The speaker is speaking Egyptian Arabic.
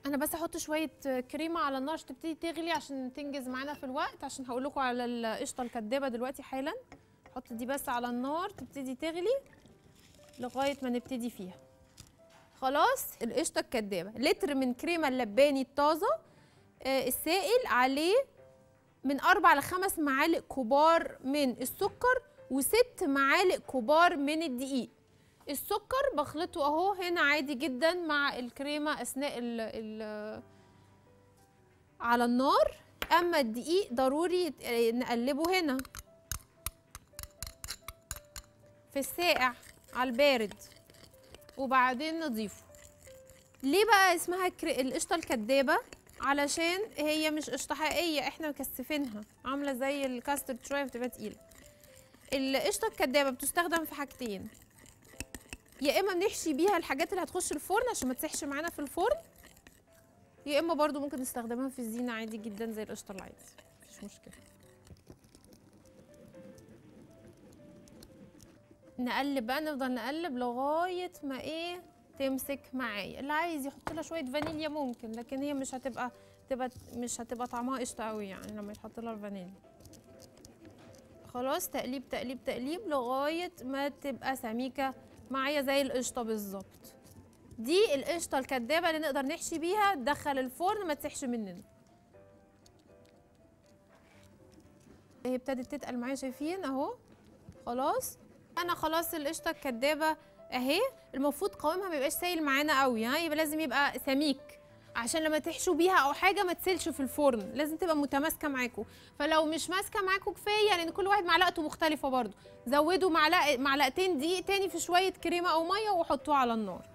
انا بس احط شويه كريمه على النار عشان تبتدي تغلي عشان تنجز معانا في الوقت عشان هقول لكم على القشطه الكدابه دلوقتي حالا حط دي بس على النار تبتدي تغلي لغايه ما نبتدي فيها خلاص القشطه الكدابه لتر من كريمه اللباني الطازه آه، السائل عليه من أربع لخمس معالق كبار من السكر وست معالق كبار من الدقيق السكر بخلطه اهو هنا عادي جدا مع الكريمه اثناء ال ال على النار اما الدقيق ضروري يت- آه، نقلبه هنا في الساقع على البارد وبعدين نضيفه ليه بقى اسمها كري... القشطه الكدابه علشان هي مش قشطه حقيقيه احنا مكثفينها عامله زي الكاسترد شويه بتبقى تقيله القشطه الكدابه بتستخدم في حاجتين يا اما بنحشي بيها الحاجات اللي هتخش الفرن عشان ما تسيحش معانا في الفرن يا اما برضو ممكن نستخدمها في الزينه عادي جدا زي القشطه العادي مفيش مشكله نقلب بقى نفضل نقلب لغايه ما ايه تمسك معايا اللي عايز يحط لها شويه فانيليا ممكن لكن هي مش هتبقى تبقى مش هتبقى طعمها قشطه قوي يعني لما يتحط لها الفانيليا خلاص تقليب تقليب تقليب لغايه ما تبقى سميكه معايا زي القشطه بالظبط دي القشطه الكدابه اللي نقدر نحشي بيها تدخل الفرن ما تسيحش مننا هي ابتدت تتقل معايا شايفين اهو خلاص انا خلاص القشطه الكدابه اهي المفروض قوامها ما يبقاش سايل معانا قوي ها يبقى لازم يبقى سميك عشان لما تحشوا بيها او حاجه ما تسيلش في الفرن لازم تبقى متماسكه معاكم فلو مش ماسكه معاكم كفايه لان كل واحد معلقته مختلفه برضو زودوا معلقه معلقتين دقيق تاني في شويه كريمه او ميه وحطوه على النار